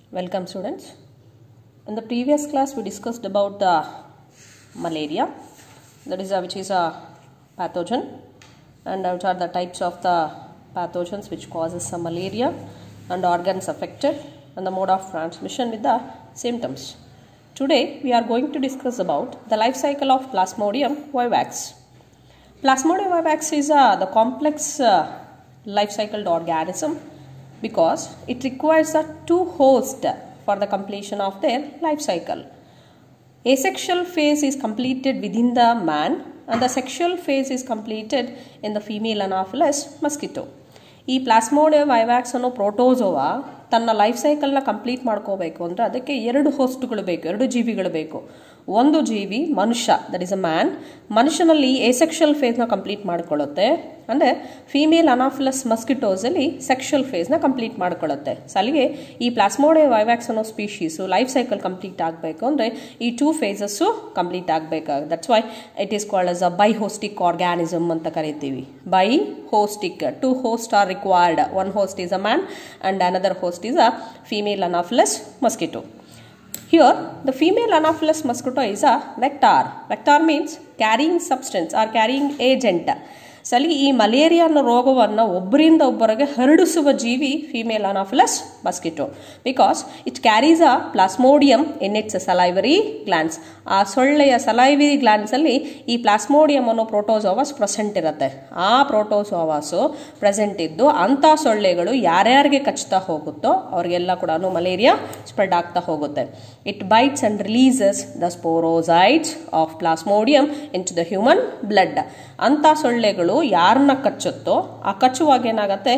Welcome students. In the previous class we discussed about the malaria that is a, which is a pathogen and which are the types of the pathogens which causes some malaria and organs affected and the mode of transmission with the symptoms. Today we are going to discuss about the life cycle of Plasmodium vivax. Plasmodium vivax is uh, the complex uh, life cycled organism because it requires a two host for the completion of their life cycle. Asexual phase is completed within the man and the sexual phase is completed in the female Anopheles mosquito. ಈ plasmodium vivax ಅನ್ನೋ protozoa ತನ್ನ life ಸೈಕಲ್ನ complete ಮಾಡ್ಕೋಬೇಕು ಅಂದರೆ ಅದಕ್ಕೆ ಎರಡು ಹೋಸ್ಟ್ಗಳು ಬೇಕು ಎರಡು ಜೀವಿಗಳು ಬೇಕು ಒಂದು ಜೀವಿ ಮನುಷ್ಯ ದಟ್ ಇಸ್ ಅ ಮ್ಯಾನ್ ಮನುಷ್ಯನಲ್ಲಿ ಎಸೆಕ್ಷುವಲ್ ಫೇಸ್ನ ಕಂಪ್ಲೀಟ್ ಮಾಡ್ಕೊಳ್ಳುತ್ತೆ ಅಂದರೆ ಫೀಮೇಲ್ ಅನಾಫಿಲಸ್ ಮಸ್ಕಿಟೋಸಲ್ಲಿ ಸೆಕ್ಷುವಲ್ ಫೇಸ್ನ ಕಂಪ್ಲೀಟ್ ಮಾಡ್ಕೊಳ್ಳುತ್ತೆ ಸೊ ಅಲ್ಲಿಗೆ ಈ ಪ್ಲಾಸ್ಮೋಡೆ ವೈವ್ಯಾಕ್ಸ್ ಅನ್ನೋ ಸ್ಪೀಶೀಸು ಲೈಫ್ ಸೈಕಲ್ ಕಂಪ್ಲೀಟ್ ಆಗಬೇಕು ಅಂದರೆ ಈ ಟೂ ಫೇಸಸ್ಸು ಕಂಪ್ಲೀಟ್ ಆಗಬೇಕಾಗ that's why it is called as a bi hostic organism ಅಂತ ಕರಿತೀವಿ bi hostic two host are required one host is a man and another host is a female anopheles mosquito Here, the female Anopheles mosquito is a vector. Vector means carrying substance or carrying agent. ಸಲಿ ಈ malaria ಅನ್ನೋ ರೋಗವನ್ನು ಒಬ್ಬರಿಂದ ಒಬ್ಬರಿಗೆ ಹರಡಿಸುವ ಜೀವಿ female anopheles mosquito because it carries a plasmodium in its salivary glands ಆ ಸೊಳ್ಳೆಯ ಸಲೈವರಿ ಗ್ಲ್ಯಾನ್ಸಲ್ಲಿ ಈ ಪ್ಲಾಸ್ಮೋಡಿಯಂ ಅನ್ನೋ ಪ್ರೋಟೋಸೋವಾಸ್ ಪ್ರೆಸೆಂಟ್ ಇರುತ್ತೆ ಆ ಪ್ರೋಟೋಸೋವಾಸು ಪ್ರೆಸೆಂಟ್ ಇದ್ದು ಅಂಥ ಸೊಳ್ಳೆಗಳು ಯಾರ್ಯಾರಿಗೆ ಕಚ್ತಾ ಹೋಗುತ್ತೋ ಅವ್ರಿಗೆಲ್ಲ ಕೂಡ ಮಲೇರಿಯಾ ಸ್ಪ್ರೆಡ್ ಆಗ್ತಾ ಹೋಗುತ್ತೆ it bites and releases the sporozoites of plasmodium in to the human blood ಅಂಥ ಸೊಳ್ಳೆಗಳು ಯಾರನ್ನ ಕಚ್ಚುತ್ತೋ ಆ ಕಚ್ಚುವಾಗ ಏನಾಗುತ್ತೆ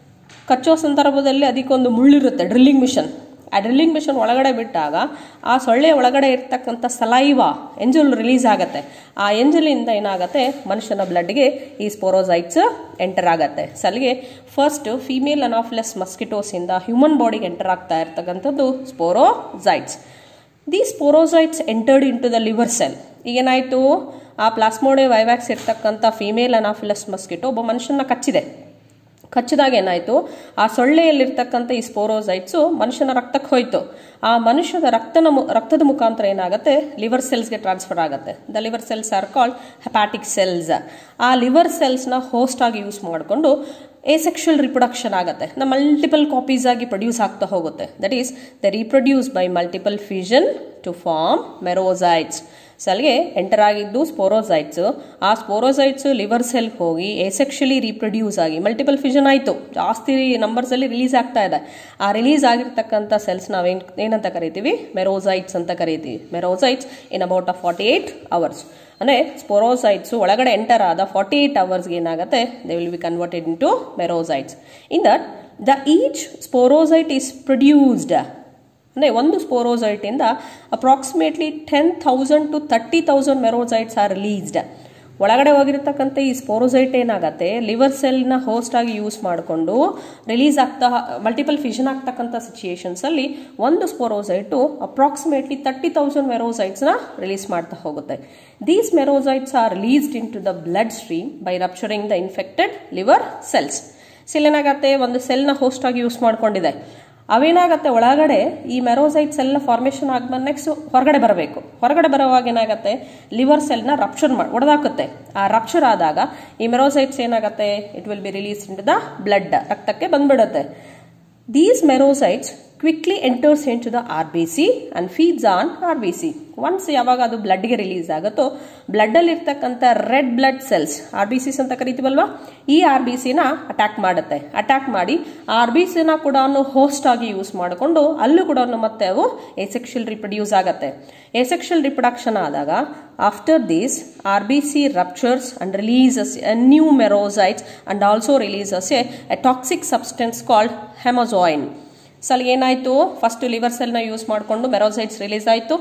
ಕಚ್ಚೋ ಸಂದರ್ಭದಲ್ಲಿ ಅದಕ್ಕೊಂದು ಮುಳ್ಳಿರುತ್ತೆ ಡ್ರಿಲ್ಲಿಂಗ್ ಮಿಷನ್ ಆ ಡ್ರಿಲ್ಲಿಂಗ್ ಮಿಷನ್ ಒಳಗಡೆ ಬಿಟ್ಟಾಗ ಆ ಸೊಳ್ಳೆ ಒಳಗಡೆ ಇರ್ತಕ್ಕಂಥ ಸಲೈವ ಎಂಜಲ್ ರಿಲೀಸ್ ಆಗುತ್ತೆ ಆ ಎಂಜಲಿಂದ ಏನಾಗುತ್ತೆ ಮನುಷ್ಯನ ಬ್ಲಡ್ಗೆ ಈ ಸ್ಪೋರೋಸೈಟ್ಸ್ ಎಂಟರ್ ಆಗುತ್ತೆ ಸಲಿಗೆ ಫಸ್ಟ್ ಫೀಮೇಲ್ ಅನಾಫ್ಲೆಸ್ ಮಸ್ಕಿಟೋಸಿಂದ ಹ್ಯೂಮನ್ ಬಾಡಿಗೆ ಎಂಟರ್ ಆಗ್ತಾ ಇರ್ತಕ್ಕಂಥದ್ದು sporozoites the sporozoites entered in to the liver cell ಈಗೇನಾಯಿತು ಆ ಪ್ಲಾಸ್ಮೋಡೆ ವೈವ್ಯಾಕ್ಸ್ ಇರ್ತಕ್ಕಂಥ ಫೀಮೇಲ್ ಅನಾಫಿಲಸ್ ಮಸ್ಕಿಟೋ ಒಬ್ಬ ಮನುಷ್ಯನ ಕಚ್ಚಿದೆ ಕಚ್ಚಿದಾಗ ಏನಾಯಿತು ಆ ಸೊಳ್ಳೆಯಲ್ಲಿರ್ತಕ್ಕಂಥ ಈ ಸ್ಪೋರೋಸೈಟ್ಸು ಮನುಷ್ಯನ ರಕ್ತಕ್ಕೆ ಹೋಯ್ತು ಆ ಮನುಷ್ಯದ ರಕ್ತನ ರಕ್ತದ ಮುಖಾಂತರ ಏನಾಗುತ್ತೆ ಲಿವರ್ ಸೆಲ್ಸ್ಗೆ ಟ್ರಾನ್ಸ್ಫರ್ ಆಗುತ್ತೆ the liver cells are called hepatic cells ಆ ಲಿವರ್ ಸೆಲ್ಸ್ನ ಹೋಸ್ಟ್ ಆಗಿ ಯೂಸ್ ಮಾಡಿಕೊಂಡು ಎಸೆಕ್ಷುವಲ್ ರಿಪ್ರೊಡಕ್ಷನ್ ಆಗುತ್ತೆ ದ ಮಲ್ಟಿಪಲ್ ಕಾಪೀಸ್ ಆಗಿ ಪ್ರೊಡ್ಯೂಸ್ ಆಗ್ತಾ ಹೋಗುತ್ತೆ that is the reproduce by multiple fusion to form merozoites ಸಲ್ಗೆ ಎಂಟರ್ ಆಗಿದ್ದು ಸ್ಪೋರೋಸೈಟ್ಸ್ ಆ ಸ್ಪೋರೋಸೈಟ್ಸ್ ಲಿವರ್ ಸೆಲ್ ಹೋಗಿ ಎಸೆಕ್ಷುಲಿ ರೀಪ್ರೊಡ್ಯೂಸ್ ಆಗಿ ಮಲ್ಟಿಪಲ್ ಫ್ಯೂಷನ್ ಆಯಿತು ಜಾಸ್ತಿ ನಂಬರ್ಸಲ್ಲಿ ರಿಲೀಸ್ ಆಗ್ತಾ ಇದೆ ಆ ರಿಲೀಸ್ ಆಗಿರ್ತಕ್ಕಂಥ ಸೆಲ್ಸ್ ನಾವೇನು ಏನಂತ ಕರಿತೀವಿ ಮೆರೋಸೈಟ್ಸ್ ಅಂತ ಕರಿತೀವಿ merozoites in about a forty eight hours ಅಂದರೆ ಸ್ಪೊರೋಸೈಟ್ಸು ಒಳಗಡೆ ಎಂಟರ್ ಆದ ಫಾರ್ಟಿ ಏಯ್ಟ್ ಅವರ್ಸ್ಗೆ ಏನಾಗುತ್ತೆ they will be converted in to merozoites in that the each sporozoite is produced ಅಂದರೆ ಒಂದು ಸ್ಪೋರೋಸೈಟಿಂದ approximately ten thousand to thirty thousand merozoites are released ಒಳಗಡೆ ಹೋಗಿರ್ತಕ್ಕಂಥ ಈ ಸ್ಪೋರೋಸೈಟ್ ಏನಾಗುತ್ತೆ ಲಿವರ್ ಸೆಲ್ನ ಹೋಸ್ಟ್ ಆಗಿ ಯೂಸ್ ಮಾಡಿಕೊಂಡು ರಿಲೀಸ್ ಆಗ್ತಾ ಮಲ್ಟಿಪಲ್ ಫಿಷನ್ ಆಗ್ತಕ್ಕಂಥ ಸಿಚುಯೇಷನ್ಸಲ್ಲಿ ಒಂದು ಸ್ಪೋರೋಸೈಟು ಅಪ್ರಾಕ್ಸಿಮೇಟ್ಲಿ ತರ್ಟಿ ತೌಸಂಡ್ ಮೆರೋಸೈಟ್ಸ್ನ ರಿಲೀಸ್ ಮಾಡ್ತಾ ಹೋಗುತ್ತೆ these merozoites are released in to the blood stream by rupturing the infected liver cells cell ಏನಾಗುತ್ತೆ ಒಂದು ಸೆಲ್ನ ಹೋಸ್ಟ್ ಆಗಿ ಯೂಸ್ ಮಾಡ್ಕೊಂಡಿದೆ ಅವೇನಾಗತ್ತೆ ಒಳಗಡೆ ಈ ಮೆರೋಸೈಟ್ಸ್ ಎಲ್ಲ ಫಾರ್ಮೇಷನ್ ಆದ್ಮೇಲೆ ನೆಕ್ಸ್ಟ್ ಹೊರಗಡೆ ಬರಬೇಕು ಹೊರಗಡೆ ಬರುವಾಗ ಏನಾಗುತ್ತೆ ಲಿವರ್ ಸೆಲ್ನ ರಪ್ಚರ್ ಮಾಡಿ ಒಡೆದಾಕುತ್ತೆ ಆ ರಪ್ಚರ್ ಆದಾಗ ಈ ಮೆರೋಸೈಟ್ಸ್ ಏನಾಗುತ್ತೆ it will be release in the blood ರಕ್ತಕ್ಕೆ ಬಂದ್ಬಿಡುತ್ತೆ these merozoites quickly enters in to the R B C and feeds on R B C once ಯಾವಾಗ ಅದು ಬ್ಲಡ್ಗೆ ರಿಲೀಸ್ ಆಗುತ್ತೋ ಬ್ಲಡ್ಡಲ್ಲಿ ಇರ್ತಕ್ಕಂಥ red blood cells R B Cs ಅಂತ ಕರಿತೀವಲ್ವಾ ಈ ಆರ್ ಬಿ ಸಿನ ಅಟ್ಯಾಕ್ ಮಾಡುತ್ತೆ ಅಟ್ಯಾಕ್ ಮಾಡಿ ಆರ್ ಬಿ ಸಿನ ಕೂಡ ಹೋಸ್ಟ್ ಆಗಿ ಯೂಸ್ ಮಾಡಿಕೊಂಡು ಅಲ್ಲೂ ಕೂಡ ಮತ್ತೆ ಅವು ಎಸೆಕ್ಷುವಲ್ ರಿಪ್ರೊಡ್ಯೂಸ್ ಆಗುತ್ತೆ ಎಸೆಕ್ಷುವಲ್ ರಿಪ್ರೊಡಕ್ಷನ್ ಆದಾಗ after this R B C ruptures and releases a new merozoites and also releases a toxic substance called hemozoin ಸಲ್ ಏನಾಯಿತು ಫಸ್ಟ್ ಲಿವರ್ ಸೆಲ್ನ ಯೂಸ್ ಮಾಡಿಕೊಂಡು ಮೆರೋಸೈಟ್ಸ್ ರಿಲೀಸ್ ಆಯಿತು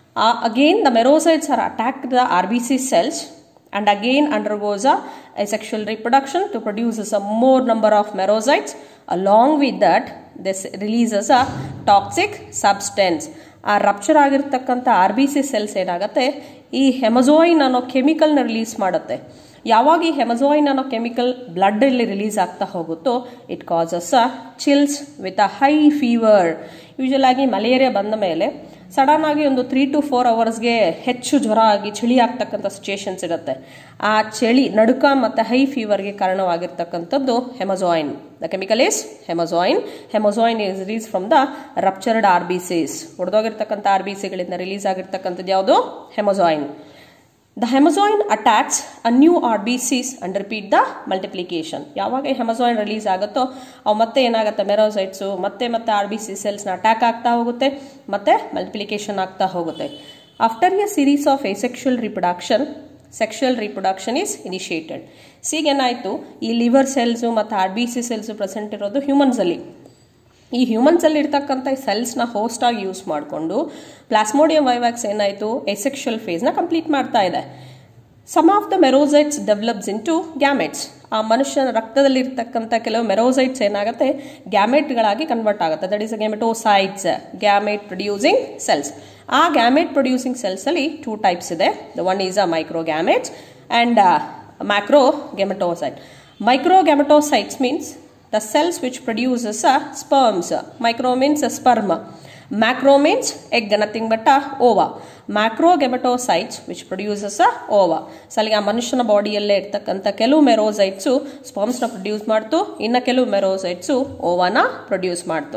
again the merozoites are attack the R B C cells and again undergoes a, a sexual reproduction to produce some more number of merocytes. Along with that, this releases a toxic substance. ಆ rupture ಆಗಿರ್ತಕ್ಕಂಥ R B C cells ಏನಾಗುತ್ತೆ ಈ ಹೆಮಜೋಯಿನ್ ಅನ್ನೋ ಕೆಮಿಕಲ್ನ release ಮಾಡುತ್ತೆ ಯಾವಾಗ ಈ ಹೆಮಜೋಯಿನ್ ಅನ್ನೋ chemical blood ಅಲ್ಲಿ ರಿಲೀಸ್ ಆಗ್ತಾ ಹೋಗುತ್ತೋ it causes a chills with a high fever usual ಆಗಿ ಮಲೇರಿಯಾ ಬಂದ ಮೇಲೆ ಸಡನ್ ಆಗಿ ಒಂದು ತ್ರೀ ಟು ಫೋರ್ ಅವರ್ಸ್ಗೆ ಹೆಚ್ಚು ಜ್ವರ ಆಗಿ ಚಳಿ ಆಗ್ತಕ್ಕಂಥ ಸಿಚುಯೇಷನ್ಸ್ ಇರುತ್ತೆ ಆ ಚಳಿ ನಡುಕ ಮತ್ತು ಹೈ ಫೀವರ್ಗೆ ಕಾರಣವಾಗಿರ್ತಕ್ಕಂಥದ್ದು hemozoin the chemical is hemozoin hemozoin is release from the ruptured R B Cs ಹೊಡೆದೋಗಿರ್ತಕ್ಕಂಥ ಆರ್ ಬಿ ಸಿಗಳಿಂದ ರಿಲೀಸ್ ಆಗಿರ್ತಕ್ಕಂಥದ್ದು ಯಾವುದು hemozoin the hemozoin attacks a new R B Cs and repeat the multiplication ಯಾವಾಗ hemozoin release ಆಗುತ್ತೋ ಅವು ಮತ್ತೆ ಏನಾಗುತ್ತೆ merozoites ಮತ್ತೆ ಮತ್ತೆ ಆರ್ ಬಿ ಸಿ ಸೆಲ್ಸ್ನ ಅಟ್ಯಾಕ್ ಆಗ್ತಾ ಹೋಗುತ್ತೆ ಮತ್ತೆ ಮಲ್ಟಿಪ್ಲಿಕೇಶನ್ ಆಗ್ತಾ ಹೋಗುತ್ತೆ after a series of asexual reproduction sexual reproduction is initiated ಸೀಗೇನಾಯಿತು ಈ ಲಿವರ್ ಸೆಲ್ಸು ಮತ್ತು R B C cells present ಇರೋದು ಹ್ಯೂಮನ್ಸಲ್ಲಿ ಈ ಹ್ಯೂಮನ್ಸಲ್ಲಿ ಇರ್ತಕ್ಕಂಥ ಸೆಲ್ಸ್ನ ಹೋಸ್ಟ್ ಆಗಿ ಯೂಸ್ ಮಾಡಿಕೊಂಡು ಪ್ಲಾಸ್ಮೋಡಿಯಂ ವೈವ್ಯಾಕ್ಸ್ ಏನಾಯಿತು ಎಸೆಕ್ಷುವಲ್ ಫೇಸ್ನ ಕಂಪ್ಲೀಟ್ ಮಾಡ್ತಾ ಇದೆ some of the merozoites develops in to gametes ಆ ಮನುಷ್ಯನ ರಕ್ತದಲ್ಲಿ ಇರ್ತಕ್ಕಂಥ ಕೆಲವು ಮೆರೋಸೈಟ್ಸ್ ಏನಾಗುತ್ತೆ ಗ್ಯಾಮೆಟ್ಗಳಾಗಿ ಕನ್ವರ್ಟ್ ಆಗುತ್ತೆ that is gametocytes gamete producing cells ಆ ಗ್ಯಾಮೆಟ್ ಪ್ರೊಡ್ಯೂಸಿಂಗ್ ಸೆಲ್ಸಲ್ಲಿ ಟೂ ಟೈಪ್ಸ್ ಇದೆ the one is a micro gametes and macro gametocyte micro gametocytes means the cells which produces uh, sperms micro means uh, sperm macro means egg nothing but a ova macrogametocytes which produces a ova so ಅಲ್ಲಿಗೆ ಆ ಮನುಷ್ಯನ ಬಾಡಿಯಲ್ಲೇ ಇರ್ತಕ್ಕಂಥ ಕೆಲವು ಮೆರೋಸೈಟ್ಸು ಸ್ಪರ್ಮ್ಸ್ನ produce ಮಾಡ್ತು ಇನ್ನು ಕೆಲವು ಮೆರೋಸೈಟ್ಸು ಓವಾನ produce ಮಾಡ್ತು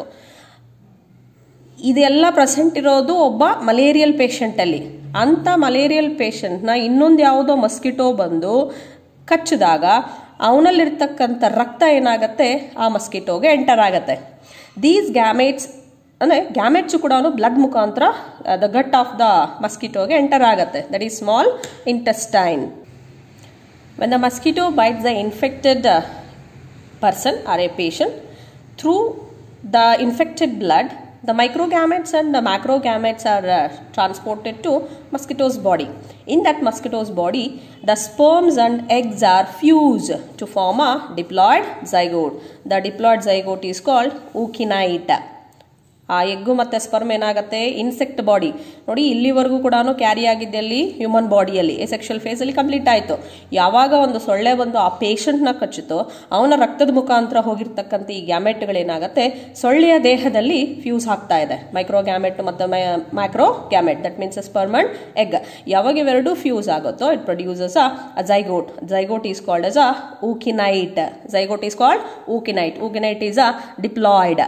ಇದೆಲ್ಲ ಪ್ರೆಸೆಂಟ್ ಇರೋದು ಒಬ್ಬ ಮಲೇರಿಯಲ್ ಪೇಷಂಟಲ್ಲಿ ಅಂಥ ಮಲೇರಿಯಲ್ ಪೇಷಂಟ್ನ ಇನ್ನೊಂದು ಯಾವುದೋ ಮಸ್ಕಿಟೋ ಬಂದು ಕಚ್ಚಿದಾಗ ಅವನಲ್ಲಿರ್ತಕ್ಕಂಥ ರಕ್ತ ಏನಾಗುತ್ತೆ ಆ ಮಸ್ಕಿಟೋಗೆ ಎಂಟರ್ ಆಗತ್ತೆ ದೀಸ್ ಗ್ಯಾಮೇಟ್ಸ್ ಅಂದರೆ ಗ್ಯಾಮೆಟ್ಸು ಕೂಡ ಬ್ಲಡ್ ಮುಖಾಂತರ ದ ಗಟ್ ಆಫ್ ದ ಮಸ್ಕಿಟೋಗೆ ಎಂಟರ್ ಆಗುತ್ತೆ that is small intestine when the mosquito bites the infected person or a patient through the infected blood the microgametes and the macrogametes are uh, transported to mosquito's body in that mosquito's body the sperms and eggs are fused to form a diploid zygote the diploid zygote is called ookinite ಆ egg ಮತ್ತು sperm ಏನಾಗುತ್ತೆ insect body ನೋಡಿ ಇಲ್ಲಿವರೆಗೂ ಕೂಡ carry ಆಗಿದ್ದಲ್ಲಿ human ಬಾಡಿಯಲ್ಲಿ sexual ಫೇಸಲ್ಲಿ complete ಆಯಿತು ಯಾವಾಗ ಒಂದು ಸೊಳ್ಳೆ ಬಂದು ಆ ಪೇಷಂಟ್ನ ಕಚ್ಚುತ್ತೋ ಅವನ ರಕ್ತದ ಮುಖಾಂತರ ಹೋಗಿರ್ತಕ್ಕಂಥ ಈ ಗ್ಯಾಮೆಟ್ಗಳೇನಾಗುತ್ತೆ ಸೊಳ್ಳೆಯ ದೇಹದಲ್ಲಿ ಫ್ಯೂಸ್ ಆಗ್ತಾ ಇದೆ ಮೈಕ್ರೋ ಗ್ಯಾಮೆಟ್ ಮತ್ತು micro gamete that means sperm and egg ಯಾವಾಗ ಇವೆರಡೂ ಫ್ಯೂಸ್ ಆಗುತ್ತೋ it produces a zygote zygote is called as a ookinete zygote is called ookinete ookinete is a diploid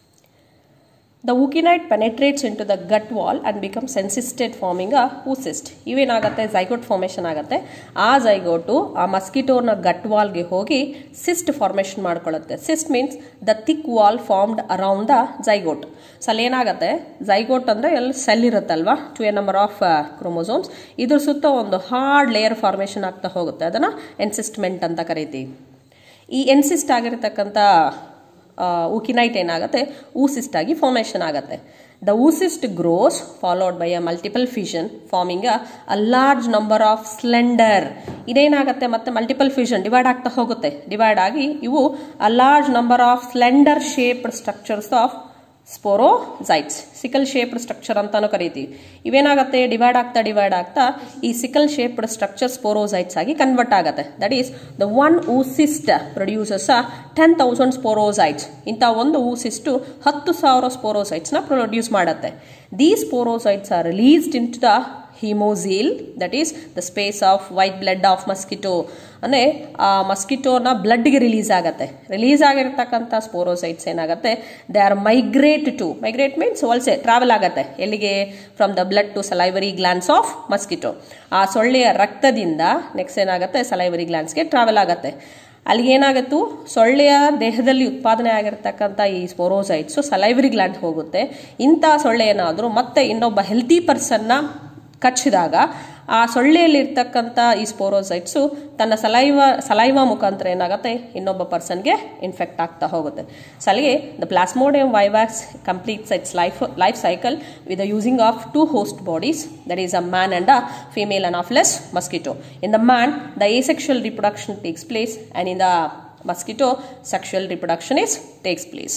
The ookinite penetrates into the gut wall and becomes encysted forming a oocyst. ಇವೇನಾಗುತ್ತೆ zygote formation ಆಗುತ್ತೆ ಆ zygote ಆ ಮಸ್ಕಿಟೋನ gut ವಾಲ್ಗೆ ಹೋಗಿ cyst formation ಮಾಡ್ಕೊಳ್ಳುತ್ತೆ cyst means the thick wall formed around the zygote so ಅಲ್ಲಿ ಏನಾಗುತ್ತೆ ಝೈಗೋಟ್ ಅಂದರೆ ಎಲ್ಲಿ ಸೆಲ್ ಇರುತ್ತಲ್ವಾ two a number of chromosomes ಇದ್ರ ಸುತ್ತ ಒಂದು ಹಾರ್ಡ್ ಲೇಯರ್ ಫಾರ್ಮೇಷನ್ ಆಗ್ತಾ ಹೋಗುತ್ತೆ ಅದನ್ನು ಎನ್ಸಿಸ್ಟ್ಮೆಂಟ್ ಅಂತ ಕರಿತೀವಿ ಈ ಎನ್ಸಿಸ್ಟ್ ಆಗಿರತಕ್ಕಂಥ ಊಕಿನೈಟ್ ಏನಾಗುತ್ತೆ ಊಸಿಸ್ಟ್ ಆಗಿ ಫಾರ್ಮೇಷನ್ ಆಗುತ್ತೆ the oocyst grows followed by a multiple fission forming a large number of slender ಇದೇನಾಗುತ್ತೆ ಮತ್ತೆ ಮಲ್ಟಿಪಲ್ ಫಿಷನ್ ಡಿವೈಡ್ ಆಗ್ತಾ ಹೋಗುತ್ತೆ ಡಿವೈಡ್ ಆಗಿ ಇವು a large number of slender shaped structures of sporozoites sickle shaped structure ಅಂತಾನು ಕರಿತೀವಿ ಇವೇನಾಗುತ್ತೆ ಡಿವೈಡ್ ಆಗ್ತಾ ಡಿವೈಡ್ ಆಗ್ತಾ ಈ ಸಿಕಲ್ ಶೇಪ್ಡ್ ಸ್ಟ್ರಕ್ಚರ್ ಸ್ಪೋರೋಸೈಟ್ಸ್ ಆಗಿ ಕನ್ವರ್ಟ್ ಆಗುತ್ತೆ that is the one oocyst produces ten thousand sporozoites ಇಂಥ ಒಂದು ಊಸಿಸ್ಟು ಹತ್ತು ಸಾವಿರ ಸ್ಪೋರೋಸೈಟ್ಸ್ನ ಪ್ರೊಡ್ಯೂಸ್ ಮಾಡುತ್ತೆ the sporozoites are released in to the hemocoel that is the space of white blood of mosquito ಅಂದರೆ ಆ ಮಸ್ಕಿಟೋನ ಬ್ಲಡ್ಗೆ ರಿಲೀಸ್ ಆಗುತ್ತೆ ರಿಲೀಸ್ ಆಗಿರ್ತಕ್ಕಂಥ ಸ್ಪೋರೋಸೈಟ್ಸ್ ಏನಾಗುತ್ತೆ they are migrate to migrate means ವಲಸೆ ಟ್ರಾವೆಲ್ ಆಗುತ್ತೆ ಎಲ್ಲಿಗೆ from the blood to salivary glands of mosquito ಆ ಸೊಳ್ಳೆಯ ರಕ್ತದಿಂದ ನೆಕ್ಸ್ಟ್ ಏನಾಗುತ್ತೆ ಸಲೈವರಿ ಗ್ಲಾನ್ಸ್ಗೆ ಟ್ರಾವೆಲ್ ಆಗುತ್ತೆ ಅಲ್ಲಿಗೆ ಏನಾಗತ್ತು ಸೊಳ್ಳೆಯ ದೇಹದಲ್ಲಿ ಉತ್ಪಾದನೆ ಆಗಿರ್ತಕ್ಕಂಥ ಈ ಸ್ಪೋರೋಸೈಟ್ಸು ಸಲೈವರಿ ಗ್ಲ್ಯಾಂಡ್ ಹೋಗುತ್ತೆ ಇಂಥ ಸೊಳ್ಳೆ ಏನಾದರೂ ಮತ್ತೆ ಇನ್ನೊಬ್ಬ ಹೆಲ್ತಿ ಪರ್ಸನ್ನ ಕಚ್ಚಿದಾಗ ಆ ಸೊಳ್ಳೆಯಲ್ಲಿರ್ತಕ್ಕಂಥ ಈ ಸ್ಪೋರೋಸೈಟ್ಸು ತನ್ನ ಸಲೈವ ಸಲೈವ ಮುಖಾಂತರ ಏನಾಗುತ್ತೆ ಇನ್ನೊಬ್ಬ ಪರ್ಸನ್ಗೆ ಇನ್ಫೆಕ್ಟ್ ಆಗ್ತಾ ಹೋಗುತ್ತೆ ಸೊ ಅಲ್ಲಿಗೆ the plasmodium vivax completes its life life cycle with the using of two host bodies that is a man and a female anopheles mosquito in the man the asexual reproduction takes place and in the mosquito sexual reproduction is takes place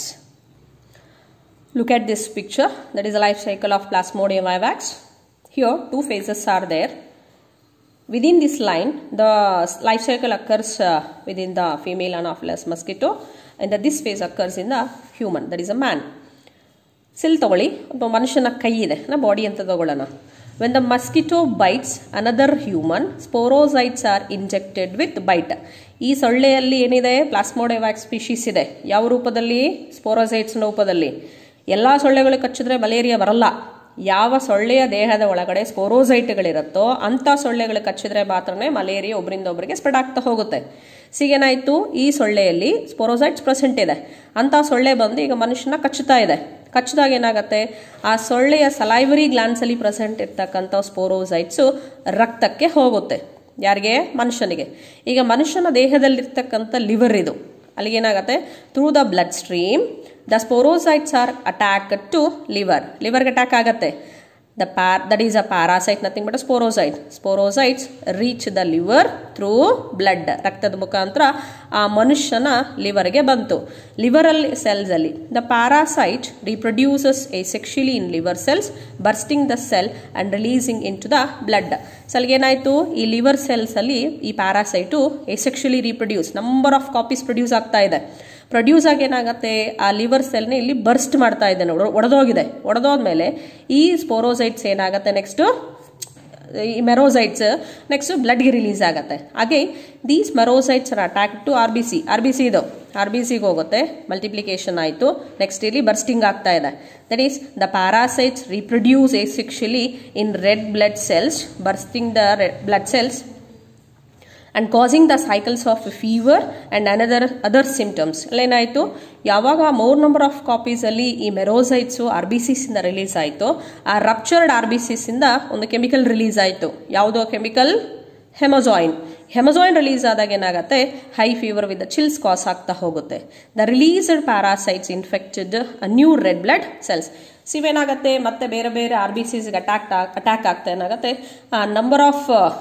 look at this picture that is the life cycle of plasmodium vivax here two phases are there within this line the life cycle occurs uh, within the female anopheles mosquito and that this phase occurs in the human that is a man ಸಿಲ್ ತಗೊಳ್ಳಿ ಒಬ್ಬ ಮನುಷ್ಯನ ಕೈ ಇದೆ ನಾ body ಅಂತ ತಗೊಳ್ಳೋಣ when the mosquito bites another human sporozoites are injected with bite ಈ ಸೊಳ್ಳೆಯಲ್ಲಿ ಏನಿದೆ ಪ್ಲಾಸ್ಮೋಡೆವ್ಯಾಕ್ ಸ್ಪೀಶೀಸ್ ಇದೆ ಯಾವ ರೂಪದಲ್ಲಿ ಸ್ಪೋರೋಸೈಟ್ಸ್ ರೂಪದಲ್ಲಿ ಎಲ್ಲ ಸೊಳ್ಳೆಗಳು ಕಚ್ಚಿದ್ರೆ ಮಲೇರಿಯಾ ಬರಲ್ಲ ಯಾವ ಸೊಳ್ಳೆಯ ದೇಹದ ಒಳಗಡೆ ಸ್ಪೋರೋಸೈಟ್ಗಳಿರುತ್ತೋ ಅಂಥ ಸೊಳ್ಳೆಗಳು ಕಚ್ಚಿದ್ರೆ ಮಾತ್ರನೇ ಮಲೇರಿಯಾ ಒಬ್ಬರಿಂದ ಒಬ್ಬರಿಗೆ ಸ್ಪ್ರೆಡ್ ಆಗ್ತಾ ಹೋಗುತ್ತೆ ಸಿಗೇನಾಯ್ತು ಈ ಸೊಳ್ಳೆಯಲ್ಲಿ ಸ್ಪೋರೋಸೈಟ್ಸ್ ಪ್ರೆಸೆಂಟ್ ಇದೆ ಅಂಥ ಸೊಳ್ಳೆ ಬಂದು ಈಗ ಮನುಷ್ಯನ ಕಚ್ಚುತ್ತಾ ಇದೆ ಕಚ್ಚಿದಾಗ ಏನಾಗುತ್ತೆ ಆ ಸೊಳ್ಳೆಯ ಸಲೈವರಿ ಗ್ಲಾನ್ಸಲ್ಲಿ ಪ್ರೆಸೆಂಟ್ ಇರ್ತಕ್ಕಂಥ ಸ್ಪೋರೋಸೈಟ್ಸು ರಕ್ತಕ್ಕೆ ಹೋಗುತ್ತೆ ಯಾರಿಗೆ ಮನುಷ್ಯನಿಗೆ ಈಗ ಮನುಷ್ಯನ ದೇಹದಲ್ಲಿರ್ತಕ್ಕಂಥ ಲಿವರ್ ಇದು ಅಲ್ಲಿಗೇನಾಗುತ್ತೆ through the blood stream the sporozoites are attack to liver ಲಿವರ್ಗೆ ಅಟ್ಯಾಕ್ ಆಗುತ್ತೆ the par that is a parasite nothing but sporozoite sporozoites reach the liver through blood ರಕ್ತದ ಮುಖಾಂತರ ಆ ಮನುಷ್ಯನ ಲಿವರ್ಗೆ ಬಂತು ಲಿವರಲ್ಲಿ ಸೆಲ್ಸಲ್ಲಿ the parasite reproduces a sexually in liver cells bursting the cell and releasing in to the blood ಸಲ್ಗೇನಾಯಿತು ಈ ಲಿವರ್ ಸೆಲ್ಸಲ್ಲಿ ಈ parasite asexually reproduce number of copies produce ಆಗ್ತಾ ಇದೆ ಪ್ರೊಡ್ಯೂಸ್ ಆಗಿ ಏನಾಗುತ್ತೆ ಆ ಲಿವರ್ ಸೆಲ್ನ ಇಲ್ಲಿ ಬರ್ಸ್ಟ್ ಮಾಡ್ತಾ ಇದೆ ನೋಡಿ ಒಡೆದೋಗಿದೆ ಒಡೆದೋದ್ಮೇಲೆ ಈ ಸ್ಪೋರೋಸೈಟ್ಸ್ ಏನಾಗುತ್ತೆ ನೆಕ್ಸ್ಟು ಈ ಮೆರೋಸೈಟ್ಸ್ ನೆಕ್ಸ್ಟ್ ಬ್ಲಡ್ಗೆ ರಿಲೀಸ್ ಆಗುತ್ತೆ ಹಾಗೆ these merozoites are attack to R B C R B C ಇದು ಆರ್ ಬಿ ಸಿಗೆ ಹೋಗುತ್ತೆ ಮಲ್ಟಿಪ್ಲಿಕೇಶನ್ ಆಯಿತು ನೆಕ್ಸ್ಟ್ ಇಲ್ಲಿ ಬರ್ಸ್ಟಿಂಗ್ ಆಗ್ತಾ ಇದೆ that is the parasites reproduce asexually in red blood cells bursting the red blood cells and causing the cycles of fever and another other symptoms ಏನಾಯಿತು ಯಾವಾಗ more number of ಕಾಪೀಸಲ್ಲಿ ಈ merozoites R B ಸಿಸಿಂದ release ಆಯಿತು ಆ ರಪ್ಚರ್ಡ್ R B ಸಿಸಿಂದ ಒಂದು chemical release ಆಯಿತು ಯಾವುದೋ ಕೆಮಿಕಲ್ ಹೆಮೊಜಾಯಿನ್ ಹೆಮೊಜಾಯಿನ್ ರಿಲೀಸ್ ಆದಾಗ ಏನಾಗುತ್ತೆ high fever with chills cause ಆಗ್ತಾ ಹೋಗುತ್ತೆ the released parasites infected new red blood cells ಸಿವೇನಾಗುತ್ತೆ ಮತ್ತೆ ಬೇರೆ ಬೇರೆ ಆರ್ ಬಿ ಸಿಸ್ಗೆ ಅಟ್ಯಾಕ್ ಅಟ್ಯಾಕ್ ಆಗ್ತಾ ಏನಾಗುತ್ತೆ ನಂಬರ್ ಆಫ್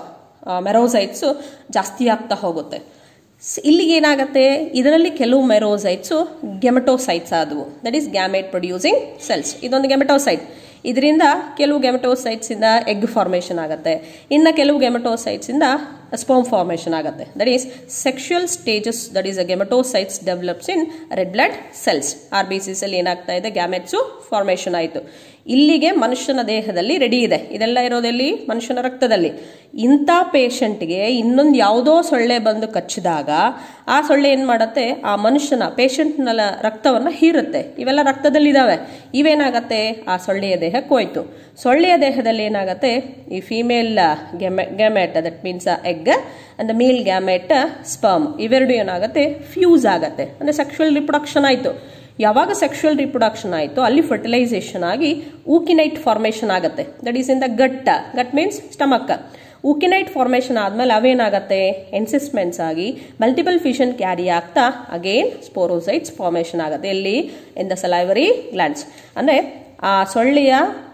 ಮೆರೋಸೈಟ್ಸು ಜಾಸ್ತಿ ಆಗ್ತಾ ಹೋಗುತ್ತೆ ಇಲ್ಲಿಗೆ ಏನಾಗುತ್ತೆ ಇದರಲ್ಲಿ ಕೆಲವು ಮೆರೋಸೈಟ್ಸು ಗೆಮಟೋಸೈಟ್ಸ್ ಆದವು that is gamete producing cells ಇದೊಂದು ಗೆಮಟೋಸೈಟ್ ಇದರಿಂದ ಕೆಲವು ಗೆಮಟೋಸೈಟ್ಸಿಂದ ಎಗ್ ಫಾರ್ಮೇಷನ್ ಆಗುತ್ತೆ ಇನ್ನು ಕೆಲವು ಗೆಮಟೋಸೈಟ್ಸಿಂದ ಸ್ಪೋಮ್ ಫಾರ್ಮೇಷನ್ ಆಗುತ್ತೆ that is sexual stages that is a gametocytes develops in red blood cells R B Cs ಅಲ್ಲಿ ಏನಾಗ್ತಾ ಇದೆ ಗ್ಯಾಮೆಟ್ಸು ಫಾರ್ಮೇಷನ್ ಆಯಿತು ಇಲ್ಲಿಗೆ ಮನುಷ್ಯನ ದೇಹದಲ್ಲಿ ರೆಡಿ ಇದೆ ಇದೆಲ್ಲ ಇರೋದೆಲ್ಲಿ ಮನುಷ್ಯನ ರಕ್ತದಲ್ಲಿ ಇಂಥ ಪೇಷಂಟ್ಗೆ ಇನ್ನೊಂದು ಯಾವುದೋ ಸೊಳ್ಳೆ ಬಂದು ಕಚ್ಚಿದಾಗ ಆ ಸೊಳ್ಳೆ ಏನು ಮಾಡುತ್ತೆ ಆ ಮನುಷ್ಯನ ಪೇಷಂಟ್ನ ರಕ್ತವನ್ನು ಹೀರುತ್ತೆ ಇವೆಲ್ಲ ರಕ್ತದಲ್ಲಿದ್ದಾವೆ ಇವೇನಾಗತ್ತೆ ಆ ಸೊಳ್ಳೆಯ ದೇಹಕ್ಕೆ ಹೋಯ್ತು ಸೊಳ್ಳೆಯ ದೇಹದಲ್ಲಿ ಏನಾಗುತ್ತೆ ಈ ಫೀಮೇಲ್ ಗೆಮೆ gamete that means egg and the male gamete sperm ಇವೆರಡು ಏನಾಗುತ್ತೆ ಫ್ಯೂಸ್ ಆಗುತ್ತೆ ಅಂದರೆ ಸೆಕ್ಷುವಲ್ ರಿಪ್ರೊಡಕ್ಷನ್ ಆಯಿತು ಯಾವಾಗ ಸೆಕ್ಷುವಲ್ ರಿಪ್ರೊಡಕ್ಷನ್ ಆಯಿತು ಅಲ್ಲಿ ಫರ್ಟಿಲೈಸೇಷನ್ ಆಗಿ ಊಕಿನೈಟ್ ಫಾರ್ಮೇಷನ್ ಆಗುತ್ತೆ that is in the gut gut means stomach ookinete formation ಆದಮೇಲೆ ಅವೇನಾಗುತ್ತೆ ಎನ್ಸಿಸ್ಮೆಂಟ್ಸ್ ಆಗಿ ಮಲ್ಟಿಪಲ್ ಫಿಷನ್ ಕ್ಯಾರಿ ಆಗ್ತಾ ಅಗೇನ್ ಸ್ಪೋರೋಸೈಟ್ಸ್ ಫಾರ್ಮೇಷನ್ ಆಗುತ್ತೆ ಎಲ್ಲಿ ಇನ್ ದ ಸಲೈವರಿ ಗ್ಲ್ಯಾಂಡ್ಸ್ ಅಂದರೆ ಆ ಸೊಳ್ಳೆಯ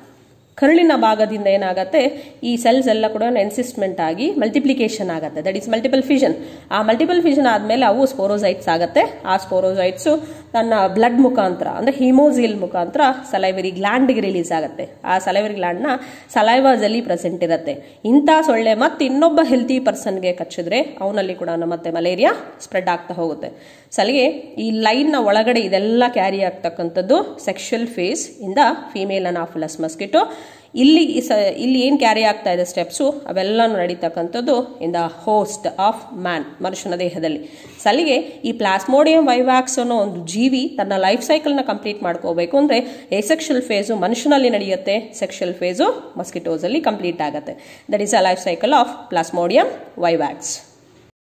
ಕರುಳಿನ ಭಾಗದಿಂದ ಏನಾಗುತ್ತೆ ಈ ಸೆಲ್ಸ್ ಎಲ್ಲ ಕೂಡ ಎನ್ಸಿಸ್ಮೆಂಟ್ ಆಗಿ ಮಲ್ಟಿಪ್ಲಿಕೇಶನ್ ಆಗುತ್ತೆ ದಟ್ ಈಸ್ ಮಲ್ಟಿಪಲ್ ಫಿಷನ್ ಆ ಮಲ್ಟಿಪಲ್ ಫಿಷನ್ ಆದಮೇಲೆ ಅವು ಸ್ಪೋರೋಸೈಟ್ಸ್ ಆಗುತ್ತೆ ಆ ಸ್ಪೋರೋಸೈಟ್ಸು ತನ್ನ ಬ್ಲಡ್ ಮುಖಾಂತರ ಅಂದರೆ ಹಿಮೋಸಿಲ್ ಮುಖಾಂತರ ಸಲೈವರಿ ಗ್ಲ್ಯಾಂಡ್ಗೆ ರಿಲೀಸ್ ಆಗುತ್ತೆ ಆ ಸಲೈವರಿ ಗ್ಲ್ಯಾಂಡ್ನ ಸಲೈವಾಸಲ್ಲಿ ಪ್ರೆಸೆಂಟ್ ಇರುತ್ತೆ ಇಂಥ ಸೊಳ್ಳೆ ಮತ್ತೆ ಇನ್ನೊಬ್ಬ ಹೆಲ್ತಿ ಪರ್ಸನ್ಗೆ ಕಚ್ಚಿದ್ರೆ ಅವನಲ್ಲಿ ಕೂಡ ಮತ್ತೆ ಮಲೇರಿಯಾ ಸ್ಪ್ರೆಡ್ ಆಗ್ತಾ ಹೋಗುತ್ತೆ ಸಲಿಗೆ ಈ ಲೈನ್ನ ಒಳಗಡೆ ಇದೆಲ್ಲ ಕ್ಯಾರಿ ಆಗ್ತಕ್ಕಂಥದ್ದು ಸೆಕ್ಷುವಲ್ ಫೇಸ್ ಇಂದ ಫೀಮೇಲ್ ಅನಾಫುಲಸ್ ಮಸ್ಕಿಟೋ ಇಲ್ಲಿ ಸ ಇಲ್ಲಿ ಏನು ಕ್ಯಾರಿ ಆಗ್ತಾ ಇದೆ ಸ್ಟೆಪ್ಸು ಅವೆಲ್ಲನೂ ನಡೀತಕ್ಕಂಥದ್ದು in the host of man ಮನುಷ್ಯನ ದೇಹದಲ್ಲಿ ಸಲಿಗೆ ಈ ಪ್ಲಾಸ್ಮೋಡಿಯಂ ವೈವ್ಯಾಕ್ಸ್ ಅನ್ನೋ ಒಂದು ಜೀವಿ ತನ್ನ ಲೈಫ್ ಸೈಕಲ್ನ ಕಂಪ್ಲೀಟ್ ಮಾಡ್ಕೋಬೇಕು ಅಂದರೆ ಎಸೆಕ್ಷುವಲ್ ಫೇಸು ಮನುಷ್ಯನಲ್ಲಿ ನಡೆಯುತ್ತೆ ಸೆಕ್ಷುವಲ್ ಫೇಸು ಮಸ್ಕಿಟೋಸಲ್ಲಿ ಕಂಪ್ಲೀಟ್ ಆಗುತ್ತೆ that is a life cycle of Plasmodium vivax